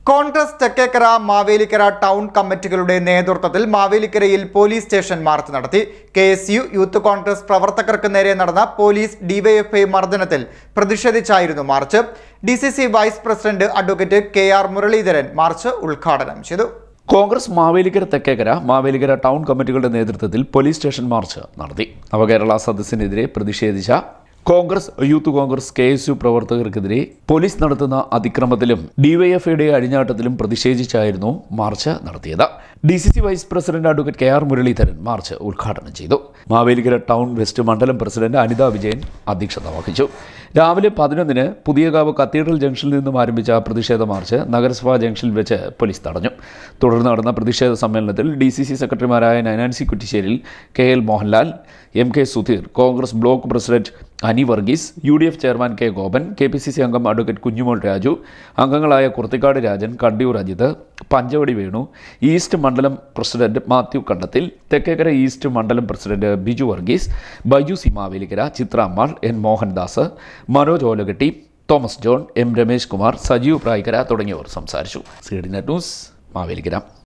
Congress Thekkekara Mavelikkara town കമ്മിറ്റികളുടെ നേതൃത്വത്തിൽ മാവേലിക്കരയിൽ പോലീസ് സ്റ്റേഷൻ മാർച്ച് നടത്തി K S U youth Congress പ്രവർത്തകർക്ക് നേരെ നടന്ന പോലീസ് ഡിവൈഎഫ്ഐ മർദ്ദനത്തിൽ പ്രതിഷേധിച്ചായിരുന്നു march D C C vice president advocate K R Muraleedharan march ഉദ്ഘാടനം ചെയ്തു കോൺഗ്രസ് മാവേലിക്കര തെക്കേക്കര മാവേലിക്കര ടൗൺ കമ്മിറ്റികളുടെ നേതൃത്വത്തിൽ പോലീസ് സ്റ്റേഷൻ മാർച്ച് നടത്തി നവകേരള സദസ്സിനെതിരെ പ്രതിഷേധിച്ച Congress youth Congress K S U പ്രവർത്തകർക്കെതിരെ പോലീസ് നടത്തുന്ന അതിക്രമത്തിലും ഡിവൈഎഫ്ഐയുടെ അഴിഞ്ഞാട്ടത്തിലും പ്രതിഷേധിച്ചായിരുന്നു മാർച്ച് നടത്തിയത് D C C vice president advocate K R Muraleedharan march ഉദ്ഘാടനം ചെയ്തു മാവേലിക്കര ടൗൺ വെസ്റ്റ് മണ്ഡലം പ്രസിഡന്റ് അനിത വിജയൻ അധ്യക്ഷത വഹിച്ചു രാവിലെ പതിനൊന്നിന് പുതിയകാവ് കത്തീഡ്രൽ ജംഗ്ഷനിൽ നിന്നും ആരംഭിച്ച പ്രതിഷേധ മാർച്ച് നഗരസഭാ ജംഗ്ഷനിൽ വെച്ച് പോലീസ് തടഞ്ഞു തുടർന്ന് നടന്ന പ്രതിഷേധ സമ്മേളനത്തിൽ ഡി സി സി സെക്രട്ടറിമാരായ നൈനാൻസി Kuttisseril K L Mohanlal M K Sudheer Congress block president Ani Varghese U D F chairman K Gopan K P C C അംഗം അഡ്വക്കേറ്റ് കുഞ്ഞുമോൾ രാജു അംഗങ്ങളായ കുർത്തിക്കാട് രാജൻ കണ്ടിയൂർ അജിത് പഞ്ചവടി വേണു ഈസ്റ്റ് മണ്ഡലം പ്രസിഡന്റ് മാത്യു കണ്ടത്തിൽ തെക്കേക്കര ഈസ്റ്റ് മണ്ഡലം president Biju Varghese Baiju C Mavelikkara Chithra Ammal N Mohandas Manoj Olagatti Thomas John M Ramesh Kumar Sajeev Prayikkara തുടങ്ങിയവർ സംസാരിച്ചു C D net news Mavelikkara